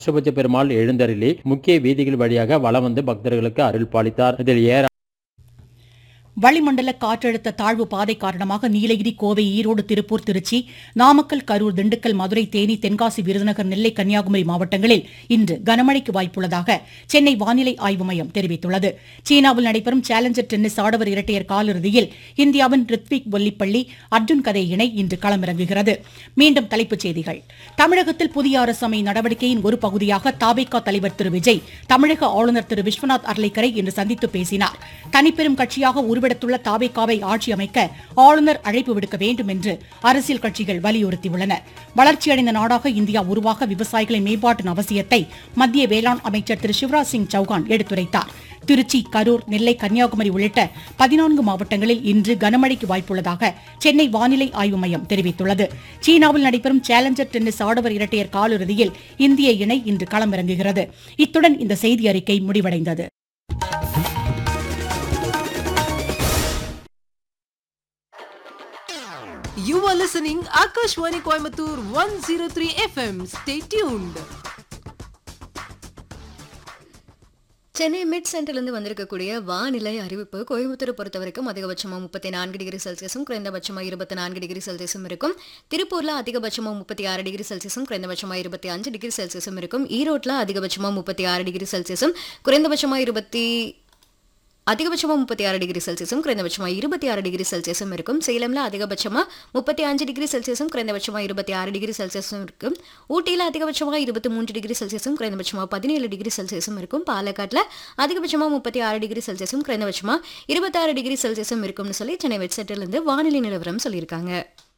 சுபஜ பெருமாள் எழுந்தருளி முக்கிய வீதிகள் வழியாக வலம் வந்து பக்தர்களுக்கு அருள் பாலித்தார் இதில் ஏற வளிமண்டல காற்றழுத்த தாழ்வு பாதை காரணமாக நீலகிரி கோவை ஈரோடு திருப்பூர் திருச்சி நாமக்கல் கரூர் திண்டுக்கல் மதுரை தேனி தென்காசி விருதுநகர் நெல்லை கன்னியாகுமரி மாவட்டங்களில் இன்று கனமழைக்கு வாய்ப்புள்ளதாக சென்னை வானிலை ஆய்வு மையம் தெரிவித்துள்ளது சீனாவில் நடைபெறும் சேலஞ்சர் டென்னிஸ் ஆடவர் இரட்டையர் காலிறுதியில் இந்தியாவின் ரித்விக் வல்லிப்பள்ளி அர்ஜுன் கதை இணை இன்று களமிறங்குகிறது மீண்டும் தலைப்புச் செய்திகள் தமிழகத்தில் புதிய அரசு அமை நடவடிக்கையின் ஒரு பகுதியாக தாவேகா தலைவர் திரு விஜய் தமிழக ஆளுநர் திரு விஸ்வநாத் அர்லைக்கரை இன்று சந்தித்து பேசினார் தனிப்பெரும் கட்சியாக உருவெடுத்துள்ள தாவேகாவை ஆட்சி அமைக்க ஆளுநர் அழைப்பு விடுக்க வேண்டும் என்று அரசியல் கட்சிகள் வலியுறுத்தியுள்ளன வளர்ச்சியடைந்த நாடாக இந்தியா உருவாக விவசாயிகளின் மேம்பாட்டின் அவசியத்தை மத்திய வேளாண் அமைச்சர் திரு சிவராஜ் சிங் சௌகான் எடுத்துரைத்தார் திருச்சி கரூர் நெல்லை கன்னியாகுமரி உள்ளிட்ட பதினான்கு மாவட்டங்களில் இன்று கனமழைக்கு வாய்ப்புள்ளதாக சென்னை வானிலை ஆய்வு மையம் தெரிவித்துள்ளது சீனாவில் நடைபெறும் சேலஞ்சர் டென்னிஸ் ஆடவர் இரட்டையர் காலிறுதியில் இந்திய இணை இன்று களமிறங்குகிறது இத்துடன் இந்த செய்தி அறிக்கை முடிவடைந்தது You are listening Akashwani Coimbatore 103 FM. Stay tuned. Chennai met சென்டர்லேருந்து வந்திருக்கக்கூடிய வானிலை அறிவிப்பு கோயம்புத்தூரை பொறுத்த வரைக்கும் அதிகபட்சமாக முப்பத்தி நான்கு டிகிரி செல்சியஸும் குறைந்தபட்சமாக இருபத்தி நான்கு டிகிரி செல்சியஸும் இருக்கும் திருப்பூரில் அதிகபட்சமாக முப்பத்தி ஆறு டிகிரி செல்சியஸும் குறைந்தபட்சமாக இருபத்தி அஞ்சு டிகிரி செல்சியஸும் இருக்கும் ஈரோட்டில் அதிகபட்சமாக முப்பத்தி ஆறு டிகிரி செல்சியஸும் குறைந்தபட்சமாக இருபத்தி அதிகபட்சமாக முப்பத்தி ஆறு டிகிரி செல்சியஸும் குறைந்தபட்சமாக இருபத்தி ஆறு டிகிரி செல்சியஸும் இருக்கும் சேலமில் அதிகபட்சமாக முப்பத்தி அஞ்சு டிகிரி செல்சியஸும் குறைந்தபட்சமாக இருபத்தி ஆறு டிகிரி செல்சியஸும் இருக்கும் ஊட்டியில் அதிகபட்சமாக இருபத்தி மூன்று டிகிரி செல்சியஸும் குறைந்தபட்சமாக பதினேழு டிகிரி செல்சியஸும் இருக்கும் பாலக்காட்டில் அதிகபட்சமாக முப்பத்தி ஆறு டிகிரி செல்சியஸும் குறைந்தபட்சமாக இருபத்தாறு டிகிரி செல்சியஸும் இருக்கும்னு சொல்லி சென்னை வெப்சைட்டிலிருந்து வானிலை நிலவரம் சொல்லியிருக்காங்க